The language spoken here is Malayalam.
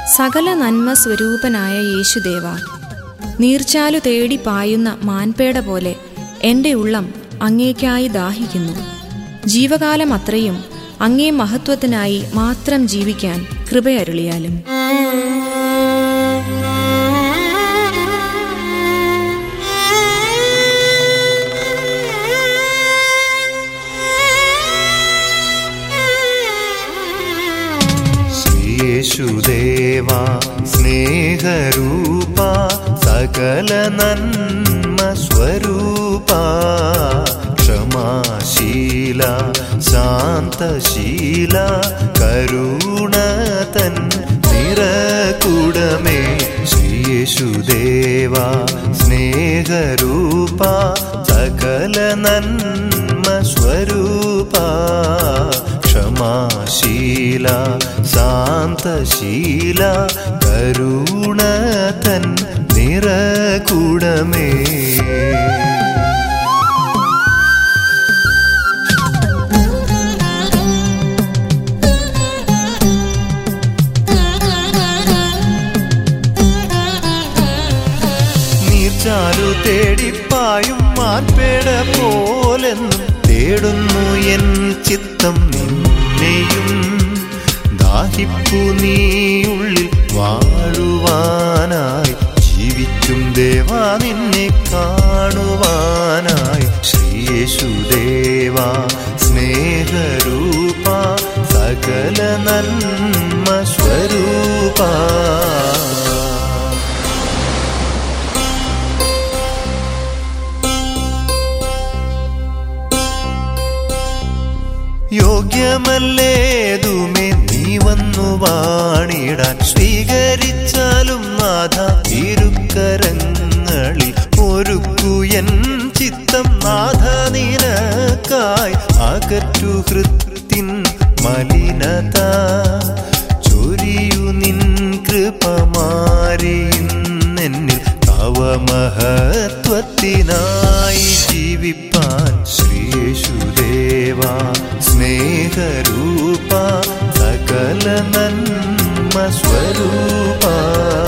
സകല നന്മ സ്വരൂപനായ യേശുദേവ നീർച്ചാലു തേടി പായുന്ന മാൻപേട പോലെ എൻ്റെ ഉള്ളം അങ്ങേക്കായി ദാഹിക്കുന്നു ജീവകാലം അത്രയും അങ്ങേ മഹത്വത്തിനായി മാത്രം ജീവിക്കാൻ കൃപയരുളിയാലും ശ്രീയേശുദേവ സ്നേഹരൂപ സകല നന്മ സ്വരൂപ ക്ഷമാശീല ശാന്തശീല കരുണതൻ നിറകുടമേ ശ്രീയേശുദേവ സ്നേഹരൂപ സകല നന്മ സ്വരൂപ ക്ഷമാശീല ശാന്തശീല കരുണതൻ നിറകുടമേ നീർച്ചാലു തേടിപ്പായും മാർപ്പേട പോലെന്നും തേടുന്നു എൻ ചിത്തം നിന്നെയും ദാഹിപ്പു നീയുള്ളിൽ വാഴുവാനായി ജീവിക്കും ദേവാ നിന്നെ കാണുവാനായി ശ്രീയേശുദേവ സ്നേഹരൂപ സകല നന്മ സ്വരൂപ യോഗ്യമല്ലേതുമേ നീ വന്നു വാണിടാൻ സ്വീകരിച്ചാലും നാഥ ഇരുക്കരങ്ങളിൽ ഒരുക്കു എൻ ചിത്തം നാഥ നിനക്കായി അകറ്റു ഹൃത്തിൻ മലിനത ചൊരിയു നിൻ കൃപമാരിന്നെന്നിൽ തവ മഹത്വത്തിനായി ജീവിപ്പാൻ ശ്രീയേശുദേവ സ്നേഹരൂപ സകല നന്മ സ്വരൂപ